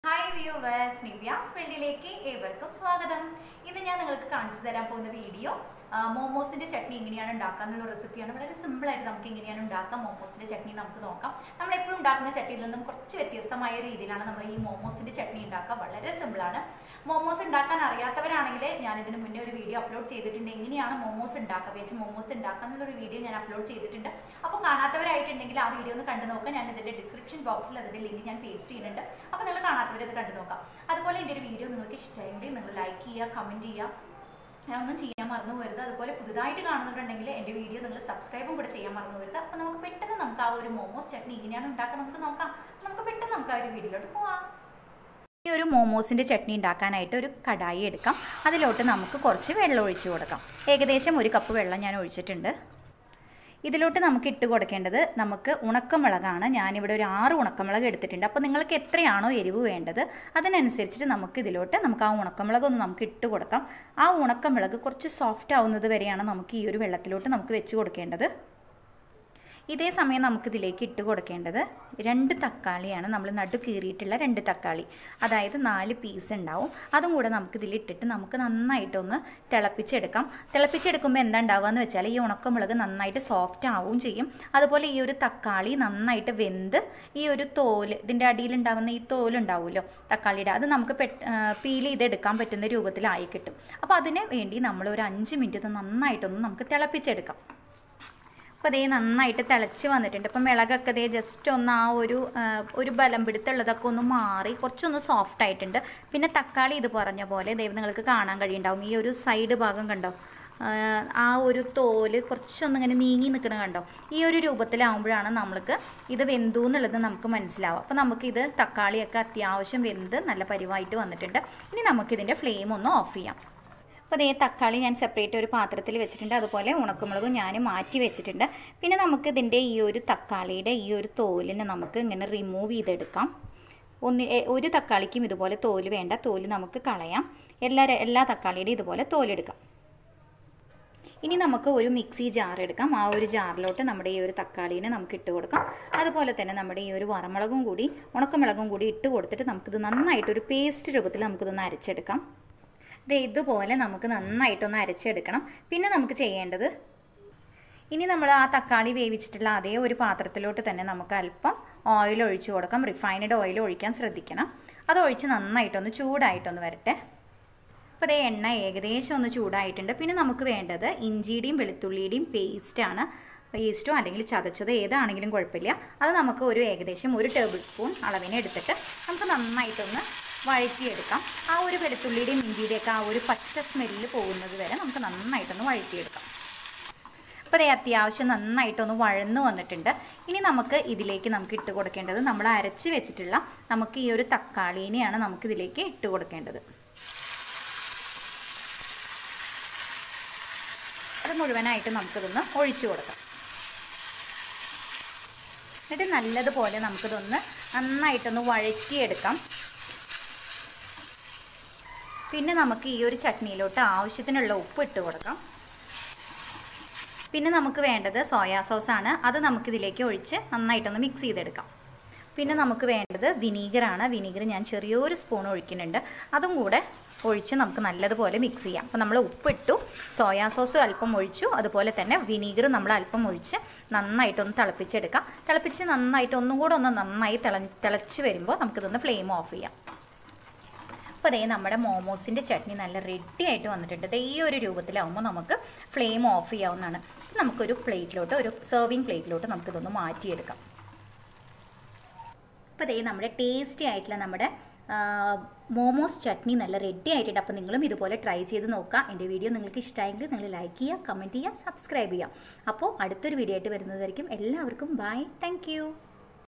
hi viewers Nivya's വേൾഡിലേക്ക് ഏവർക്കും സ്വാഗതം ഇന്ന് ഞാൻ നിങ്ങൾക്ക് കാണിച്ചു തരാൻ പോകുന്ന വീഡിയോ ആ, മോമോസിന്റെ ചട്നി എങ്ങനെയാണ് ഉണ്ടാക്കുക എന്നുള്ള റെസിപ്പിയാണ് വളരെ സിമ്പിൾ ആയിട്ട് നമുക്ക് എങ്ങനെയാണ് ഉണ്ടാക്കാം മോമോസിന്റെ ചട്നി നമുക്ക് നോക്കാം നമ്മൾ എപ്പോഴും ഉണ്ടാക്കുന്ന ചട്നിയിൽ നിന്നും കുറച്ച് വ്യത്യസ്തമായ രീതിയിലാണ് നമ്മൾ ഈ മോമോസിന്റെ ചട്നി ഉണ്ടാക്കുക വളരെ സിമ്പിളാണ് മോമോസ് ഉണ്ടാക്കാൻ അറിയാത്തവരാണെങ്കിൽ ഞാൻ ഇതിന് മുന്നേ ഒരു വീഡിയോ അപ്ലോഡ് ചെയ്തിട്ടുണ്ട് എങ്ങനെയാണ് മോമോസ് ഉണ്ടാക്കുക വെച്ച് മോമോസ് ഉണ്ടാക്കുക എന്നുള്ളൊരു വീഡിയോ ഞാൻ അപ്ലോഡ് ചെയ്തിട്ടുണ്ട് അപ്പോൾ കാണാത്തവരായിട്ടുണ്ടെങ്കിൽ ആ വീഡിയോ ഒന്ന് കണ്ടു നോക്കാം ഞാൻ ഇതിന്റെ ഡിസ്ക്രിപ്ഷൻ ബോക്സിൽ അതിന്റെ ലിങ്ക് ഞാൻ പേസ്റ്റ് ചെയ്യുന്നുണ്ട് അപ്പോൾ നിങ്ങൾ കാണാത്തവരത് കണ്ടു നോക്കാം അതുപോലെ എൻ്റെ ഒരു വീഡിയോ നിങ്ങൾക്ക് ഇഷ്ടമായെങ്കിൽ നിങ്ങൾ ലൈക്ക് ചെയ്യുക കമൻറ്റ് ചെയ്യുക ഒന്നും ചെയ്യാൻ മറന്നു പോരുത് അതുപോലെ പുതുതായിട്ട് കാണുന്നുണ്ടെങ്കിൽ എൻ്റെ വീഡിയോ നിങ്ങൾ സബ്സ്ക്രൈബും കൂടെ ചെയ്യാൻ മറന്നു പോരുത് അപ്പോൾ നമുക്ക് പെട്ടെന്ന് നമുക്ക് ആ ഒരു മോമോസ് ചട്നി എങ്ങനെയാണ് ഉണ്ടാക്കുക നമുക്ക് നോക്കാം നമുക്ക് പെട്ടെന്ന് നമുക്ക് ആ ഒരു വീഡിയോയിലോട്ട് പോവാം ഈ ഒരു മോമോസിൻ്റെ ചട്നി ഉണ്ടാക്കാനായിട്ട് ഒരു കടായി എടുക്കാം അതിലോട്ട് നമുക്ക് കുറച്ച് വെള്ളം ഒഴിച്ചു കൊടുക്കാം ഏകദേശം ഒരു കപ്പ് വെള്ളം ഞാൻ ഒഴിച്ചിട്ടുണ്ട് ഇതിലോട്ട് നമുക്ക് ഇട്ട് കൊടുക്കേണ്ടത് നമുക്ക് ഉണക്കമുളകാണ് ഞാനിവിടെ ഒരു ആറ് ഉണക്കമുളക് എടുത്തിട്ടുണ്ട് അപ്പോൾ നിങ്ങൾക്ക് എത്രയാണോ എരിവ് വേണ്ടത് അതിനനുസരിച്ചിട്ട് നമുക്ക് ഇതിലോട്ട് നമുക്ക് ആ ഉണക്കമുളക് ഒന്ന് നമുക്ക് ഇട്ട് കൊടുക്കാം ആ ഉണക്കമുളക് കുറച്ച് സോഫ്റ്റ് ആവുന്നത് വരെയാണ് നമുക്ക് ഈ ഒരു വെള്ളത്തിലോട്ട് നമുക്ക് വെച്ച് കൊടുക്കേണ്ടത് ഇതേ സമയം നമുക്കിതിലേക്ക് ഇട്ട് കൊടുക്കേണ്ടത് രണ്ട് തക്കാളിയാണ് നമ്മൾ നടു കീറിയിട്ടുള്ള രണ്ട് തക്കാളി അതായത് നാല് പീസ് ഉണ്ടാവും അതും കൂടെ നമുക്കിതിൽ ഇട്ടിട്ട് നമുക്ക് നന്നായിട്ടൊന്ന് തിളപ്പിച്ചെടുക്കാം തിളപ്പിച്ചെടുക്കുമ്പോൾ എന്താ ഉണ്ടാവുക എന്ന് വെച്ചാൽ ഈ ഉണക്കമുളക് നന്നായിട്ട് സോഫ്റ്റ് ആവുകയും ചെയ്യും അതുപോലെ ഈ ഒരു തക്കാളി നന്നായിട്ട് വെന്ത് ഈ ഒരു തോല് ഇതിൻ്റെ അടിയിലുണ്ടാവുന്ന ഈ തോലുണ്ടാവുമല്ലോ തക്കാളിയുടെ അത് നമുക്ക് പെ പീൽ ചെയ്തെടുക്കാൻ പറ്റുന്ന രൂപത്തിലായി കിട്ടും അപ്പോൾ അതിന് വേണ്ടി നമ്മൾ ഒരു അഞ്ച് മിനിറ്റ് ഇത് നന്നായിട്ടൊന്ന് നമുക്ക് തിളപ്പിച്ചെടുക്കാം അപ്പോൾ അതേ നന്നായിട്ട് തിളച്ച് വന്നിട്ടുണ്ട് അപ്പം മിളകൊക്കെ ദേ ജസ്റ്റ് ഒന്ന് ആ ഒരു ആ, ഒരു ബലം പിടുത്തുള്ളതൊക്കെ ഒന്ന് മാറി കുറച്ചൊന്ന് സോഫ്റ്റ് ആയിട്ടുണ്ട് പിന്നെ തക്കാളി ഇത് പറഞ്ഞ പോലെ ദൈവം നിങ്ങൾക്ക് കാണാൻ കഴിയുണ്ടാവും ഈ ഒരു സൈഡ് ഭാഗം കണ്ടോ ആ, ആ ഒരു തോല് കുറച്ചൊന്ന് ഇങ്ങനെ നീങ്ങി നിൽക്കണം കണ്ടോ ഈ ഒരു രൂപത്തിലാവുമ്പോഴാണ് നമ്മൾക്ക് ഇത് വെന്തു എന്നുള്ളത് നമുക്ക് മനസ്സിലാവും അപ്പോൾ നമുക്കിത് തക്കാളിയൊക്കെ അത്യാവശ്യം വെന്ത് നല്ല പരിവായിട്ട് വന്നിട്ടുണ്ട് ഇനി നമുക്കിതിൻ്റെ ഫ്ലെയിം ഒന്ന് ഓഫ് ചെയ്യാം അപ്പോൾ അതേ തക്കാളി ഞാൻ സെപ്പറേറ്റ് ഒരു പാത്രത്തിൽ വെച്ചിട്ടുണ്ട് അതുപോലെ ഉണക്കമുളകും ഞാൻ മാറ്റി വെച്ചിട്ടുണ്ട് പിന്നെ നമുക്ക് ഇതിൻ്റെ ഈ ഒരു തക്കാളിയുടെ ഈ ഒരു തോലിനെ നമുക്ക് ഇങ്ങനെ റിമൂവ് ചെയ്തെടുക്കാം ഒന്ന് എ- ഒരു തക്കാളിക്കും ഇതുപോലെ തോല് വേണ്ട തോല് നമുക്ക് കളയാം എല്ലാ എല്ലാ തക്കാളിയുടെയും ഇതുപോലെ തോലെടുക്കാം ഇനി നമുക്ക് ഒരു മിക്സി ജാർ എടുക്കാം ആ ഒരു ജാറിലോട്ട് നമ്മുടെ ഈ ഒരു തക്കാളീനെ നമുക്ക് ഇട്ട് കൊടുക്കാം അതുപോലെ തന്നെ നമ്മുടെ ഈ ഒരു വറമുളകും കൂടി ഉണക്കമുളകും കൂടി ഇട്ട് കൊടുത്തിട്ട് നമുക്കിത് നന്നായിട്ട് ഒരു പേസ്റ്റ് രൂപത്തിൽ നമുക്കിതൊന്ന് അരച്ചെടുക്കാം ഇത് ഇതുപോലെ നമുക്ക് നന്നായിട്ടൊന്ന് അരച്ചെടുക്കണം പിന്നെ നമുക്ക് ചെയ്യേണ്ടത് ഇനി നമ്മൾ ആ തക്കാളി വേവിച്ചിട്ടുള്ള അതേ ഒരു പാത്രത്തിലോട്ട് തന്നെ നമുക്ക് അല്പം ഓയിൽ ഒഴിച്ചു കൊടുക്കാം റിഫൈൻഡ് ഓയിൽ ഒഴിക്കാൻ ശ്രദ്ധിക്കണം അത് ഒഴിച്ച് നന്നായിട്ടൊന്ന് ചൂടായിട്ടൊന്ന് വരട്ടെ അപ്പോൾ അതേ എണ്ണ ഏകദേശം ഒന്ന് ചൂടായിട്ടുണ്ട് പിന്നെ നമുക്ക് വേണ്ടത് ഇഞ്ചിയുടെയും വെളുത്തുള്ളിയുടെയും പേസ്റ്റാണ് പേസ്റ്റോ അല്ലെങ്കിൽ ചതച്ചതോ ഏതാണെങ്കിലും കുഴപ്പമില്ല അത് നമുക്ക് ഒരു ഏകദേശം ഒരു ടേബിൾ സ്പൂൺ അളവിന് എടുത്തിട്ട് നമുക്ക് നന്നായിട്ടൊന്ന് വഴറ്റിയെടുക്കാം ആ ഒരു വെളുത്തുള്ളിയുടെയും ഇഞ്ചിയുടെയൊക്കെ ആ ഒരു പച്ച സ്മെല്ല് പോകുന്നത് വരെ നമുക്ക് നന്നായിട്ടൊന്ന് വഴറ്റിയെടുക്കാം അപ്പോൾ അതേ അത്യാവശ്യം നന്നായിട്ടൊന്ന് വഴന്നു വന്നിട്ടുണ്ട് ഇനി നമുക്ക് ഇതിലേക്ക് നമുക്ക് ഇട്ട് കൊടുക്കേണ്ടത് നമ്മൾ അരച്ച് വെച്ചിട്ടുള്ള നമുക്ക് ഈ ഒരു തക്കാളീനെയാണ് നമുക്ക് ഇതിലേക്ക് ഇട്ട് കൊടുക്കേണ്ടത് അത് മുഴുവനായിട്ട് നമുക്കിതൊന്ന് ഒഴിച്ചു കൊടുക്കാം എന്നിട്ട് നല്ലതുപോലെ നമുക്കിതൊന്ന് നന്നായിട്ടൊന്ന് വഴറ്റിയെടുക്കാം പിന്നെ നമുക്ക് ഈ ഒരു ചട്നിയിലോട്ട് ആവശ്യത്തിനുള്ള ഉപ്പ് ഇട്ട് കൊടുക്കാം പിന്നെ നമുക്ക് വേണ്ടത് സോയാ സോസാണ് അത് നമുക്കിതിലേക്ക് ഒഴിച്ച് നന്നായിട്ടൊന്ന് മിക്സ് ചെയ്തെടുക്കാം പിന്നെ നമുക്ക് വേണ്ടത് വിനീഗറാണ് വിനീഗർ ഞാൻ ചെറിയൊരു സ്പൂൺ ഒഴിക്കുന്നുണ്ട് അതും കൂടെ ഒഴിച്ച് നമുക്ക് നല്ലതുപോലെ മിക്സ് ചെയ്യാം അപ്പോൾ നമ്മൾ ഉപ്പിട്ടു സോയാ സോസും അല്പം ഒഴിച്ചു അതുപോലെ തന്നെ വിനീഗർ നമ്മൾ അല്പം ഒഴിച്ച് നന്നായിട്ടൊന്ന് തിളപ്പിച്ചെടുക്കാം തിളപ്പിച്ച് നന്നായിട്ട് ഒന്നും കൂടെ ഒന്ന് നന്നായി തിള തിളച്ച് വരുമ്പോൾ നമുക്കിതൊന്ന് ഫ്ലെയിം ഓഫ് ചെയ്യാം അപ്പോൾ അതേ നമ്മുടെ മോമോസിൻ്റെ ചട്നി നല്ല റെഡി ആയിട്ട് വന്നിട്ടുണ്ട് ദേ ഈ ഒരു രൂപത്തിലാവുമ്പോൾ നമുക്ക് ഫ്ലെയിം ഓഫ് ചെയ്യാവുന്നതാണ് നമുക്കൊരു പ്ലേറ്റിലോട്ട് ഒരു സെർവിങ് പ്ലേറ്റിലോട്ട് നമുക്കിതൊന്ന് മാറ്റിയെടുക്കാം അപ്പോൾ ദേ നമ്മുടെ ടേസ്റ്റി ആയിട്ടുള്ള നമ്മുടെ ആ, മോമോസ് ചട്നി നല്ല റെഡി ആയിട്ടുണ്ട് അപ്പോൾ നിങ്ങളും ഇതുപോലെ ട്രൈ ചെയ്ത് നോക്കുക എൻ്റെ വീഡിയോ നിങ്ങൾക്ക് ഇഷ്ടമായെങ്കിൽ നിങ്ങൾ ലൈക്ക് ചെയ്യുക കമൻറ്റ് ചെയ്യുക സബ്സ്ക്രൈബ് ചെയ്യുക അപ്പോൾ അടുത്തൊരു വീഡിയോ ആയിട്ട് വരുന്നതായിരിക്കും എല്ലാവർക്കും ബൈ താങ്ക്